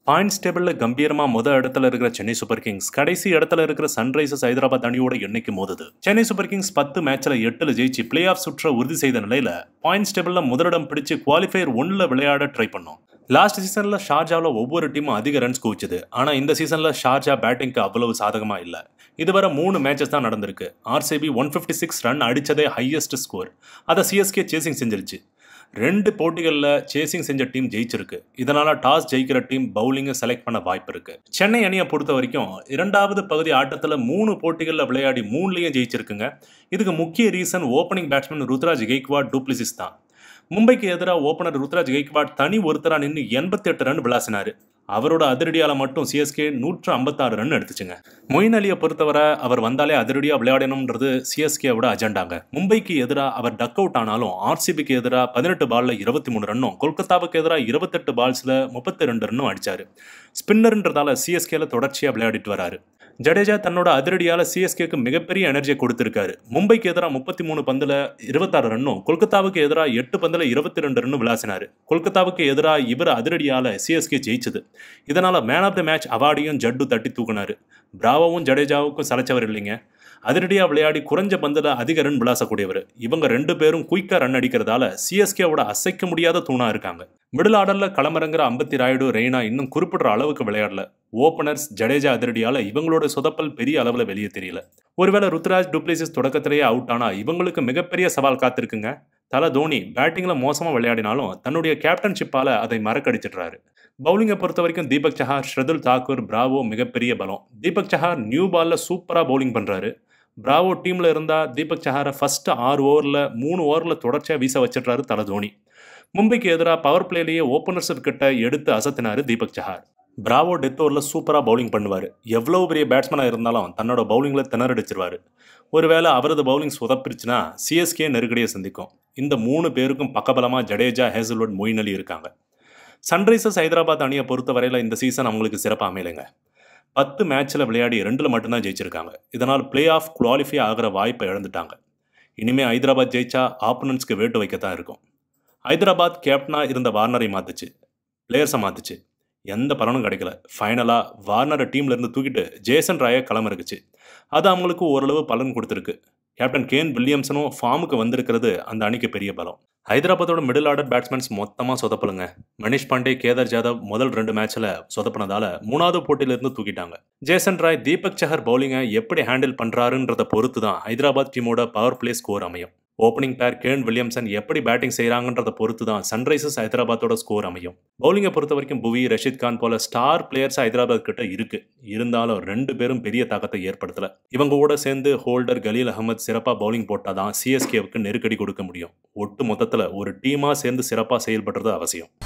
points டேபிளில் கம்பீரமாக முத இடத்துல இருக்கிற சென்னை சூப்பர் கிங்ஸ் கடைசி இடத்துல இருக்கிற சன்ரைசர்ஸ் ஹைதராபாத் அணியோட எண்ணிக்கை மோதுது சென்னை சூப்பர் கிங்ஸ் பத்து மேட்ச்ல எட்டுல ஜெயிச்சு பிளே ஆஃப் சுற்ற உறுதி செய்த நிலையில பாயிண்ட்ஸ் டேபிளில் முதலிடம் பிடிச்சு குவாலிஃபயர் ஒன்றில் விளையாட ட்ரை பண்ணோம் லாஸ்ட் சீசனில் ஷார்ஜாவில் ஒவ்வொரு டீமும் அதிக ரன்ஸ் குவிச்சது ஆனால் இந்த சீசனில் ஷார்ஜா பேட்டிங்க்கு அவ்வளவு சாதகமாக இல்லை இதுவரை மூணு மேட்சஸ் தான் நடந்திருக்கு RCB one fifty six run அடித்ததே ஹையஸ்ட் ஸ்கோர் அதை சிஎஸ்கே சேசிங் செஞ்சிருச்சு ரெண்டு போட்டிகளில் சேசிங் செஞ்ச டீம் ஜெயிச்சிருக்கு இதனால டாஸ் ஜெயிக்கிற டீம் பவுலிங்கை செலக்ட் பண்ண வாய்ப்பு இருக்கு சென்னை அணியை பொறுத்த வரைக்கும் இரண்டாவது பகுதி ஆட்டத்தில் மூணு போட்டிகளில் விளையாடி மூணுலேயும் ஜெயிச்சிருக்குங்க இதுக்கு முக்கிய reason opening batsman Ruturaj Gaikwad du Plessis தான் மும்பைக்கு எதிராக ஓப்பனர் ருத்ராஜ் கெய்க்வாட் தனி ஒருத்தரா நின்று எண்பத்தி எட்டு ரன் விளாசினாரு அவரோட அதிரடியால மட்டும் சிஎஸ்கே நூற்று ஐம்பத்தாறு ரன் எடுத்துச்சுங்க மொயின் அலியை பொறுத்தவரை அவர் வந்தாலே அதிரடியாக விளையாடணுன்றது சிஎஸ்கேவோட அஜெண்டாங்க மும்பைக்கு எதிராக அவர் டக் அவுட் ஆனாலும் ஆர்சிபிக்கு எதிராக பதினெட்டு பால்ல இருபத்தி மூணு ரன்னும் கொல்கத்தாவுக்கு எதிராக இருபத்தெட்டு பால்ஸில் முப்பத்தி ரெண்டு ரன்னும் அடிச்சாரு ஸ்பின்னர்ன்றதால சிஎஸ்கேல தொடர்ச்சியாக விளையாடிட்டு வராரு ஜடேஜா தன்னோட அதிரடியால சிஎஸ்கேக்கு மிகப்பெரிய எனர்ஜியை கொடுத்திருக்காரு மும்பைக்கு எதிராக முப்பத்தி மூணு பந்துல இருபத்தாறு ரன்னும் கொல்கத்தாவுக்கு எதிராக எட்டு பந்துல இருபத்தி ரெண்டு ரன்னும் விளாசினாரு கொல்கத்தாவுக்கு எதிராக இவர் அதிரடியால சிஎஸ்கே ஜெயிச்சது இதனால மேன் ஆஃப் த மேட்ச் அவார்டையும் ஜட்டு தட்டி தூக்குனாரு பிராவோவும் ஜடேஜாவுக்கும் சலைச்சவர் இல்லைங்க அதிரடியாக விளையாடி குறைஞ்ச பந்தில் அதிக ரன் விளாசக்கூடியவர் இவங்க ரெண்டு பேரும் குயிக்காக ரன் அடிக்கிறதால சிஎஸ்கேவோட அசைக்க முடியாத தூணா இருக்காங்க மிடில் ஆர்டரில் களமிறங்குற அம்பத்தி ராயுடு ரெய்னா இன்னும் குறிப்பிடுற அளவுக்கு விளையாடல ஓப்பனர்ஸ் ஜடேஜா அதிரடியால இவங்களோட சொதப்பல் பெரிய அளவில் வெளியே தெரியல ஒருவேளை ருத்ராஜ் டுப்ளிசிஸ் தொடக்கத்திலேயே அவுட் ஆனா இவங்களுக்கு மிகப்பெரிய சவால் காத்திருக்குங்க தல தோனி பேட்டிங்கில் மோசமாக விளையாடினாலும் தன்னுடைய கேப்டன்ஷிப்பால் அதை மறக்கடிச்சிடுறாரு பவுலிங்கை பொறுத்த வரைக்கும் தீபக் சஹார் ஷ்ரதுல் தாக்கூர் பிராவோ மிகப்பெரிய பலம் தீபக் சஹார் நியூ பாலில் சூப்பராக பவுலிங் பண்ணுறாரு பிராவோ டீமில் இருந்தால் தீபக் சஹாரை ஃபஸ்ட்டு ஆறு ஓவரில் மூணு ஓவரில் தொடர்ச்சியாக வீச வச்சிடுறாரு தல தோனி மும்பைக்கு எதிராக பவர் பிளேலேயே ஓப்பனர்ஸ் கிட்ட எடுத்து அசத்தினாரு தீபக் சஹார் பிராவோ டெத் ஓவரில் சூப்பராக பவுலிங் பண்ணுவார் எவ்வளோ பெரிய பேட்ஸ்மேனாக இருந்தாலும் தன்னோட பவுலிங்கில் திணறடிச்சிருவார் ஒருவேளை அவரது பவுலிங் சொதப்பிருச்சுன்னா சிஎஸ்கே நெருக்கடியை சந்திக்கும் இந்த மூணு பேருக்கும் பக்கபலமாக ஜடேஜா ஹேசல்வுட் மொயின் அலி இருக்காங்க சன்ரைசர்ஸ் ஹைதராபாத் அணியை பொறுத்த வரையில் இந்த சீசன் அவங்களுக்கு சிறப்பாக அமையலைங்க பத்து மேட்ச்சில் விளையாடி ரெண்டில் மட்டும்தான் ஜெயிச்சிருக்காங்க இதனால் பிளே ஆஃப் குவாலிஃபை ஆகிற வாய்ப்பை இழந்துட்டாங்க இனிமேல் ஹைதராபாத் ஜெயிச்சா ஆப்பனன்ஸ்க்கு வேட்டு வைக்கத்தான் இருக்கும் ஹைதராபாத் கேப்டனாக இருந்த வார்னரை மாற்றுச்சு பிளேயர்ஸை மாற்றுச்சு எந்த பலனும் கிடைக்கல ஃபைனலாக வார்னரை டீம்லேருந்து தூக்கிட்டு ஜேசன் ராயை களமிறக்குச்சு அது அவங்களுக்கு ஓரளவு பலன் கொடுத்துருக்கு கேப்டன் கேன் வில்லியம்சனும் ஃபார்முக்கு வந்திருக்கிறது அந்த அணிக்கு பெரிய பலம் ஹைதராபாத்தோட மிடில் ஆர்டர் பேட்ஸ்மேன்ஸ் மொத்தமாக சொதப்பலுங்க மணிஷ் பாண்டே கேதார் ஜாதவ் முதல் ரெண்டு மேட்ச்சில் சொதப்பினதால மூணாவது போட்டியிலிருந்து தூக்கிட்டாங்க ஜேசன் ராய் தீபக் சஹர் பவுலிங்கை எப்படி ஹேண்டில் பண்ணுறாருன்றத பொறுத்து தான் ஹைதராபாத் டீமோட பவர் பிளே ஸ்கோர் அமையும் ஓப்பனிங் பேர் கேன் வில்லியம்சன் எப்படி பேட்டிங் செய்கிறாங்கன்றத பொறுத்து தான் சன்ரைசர்ஸ் ஹைதராபாத்தோட ஸ்கோர் அமையும் பவுலிங்கை பொறுத்த வரைக்கும் புவி ரஷித் கான் போல ஸ்டார் பிளேயர்ஸ் ஹைதராபாத் கிட்ட இருக்கு இருந்தாலும் ரெண்டு பேரும் பெரிய தாக்கத்தை ஏற்படுத்தல இவங்க கூட சேர்ந்து ஹோல்டர் கலீல் அகமது சிறப்பாக பவுலிங் போட்டால் தான் சிஎஸ்கேவுக்கு நெருக்கடி கொடுக்க முடியும் ஒட்டு மொத்தத்தில் ஒரு டீமாக சேர்ந்து சிறப்பாக செயல்படுறது அவசியம்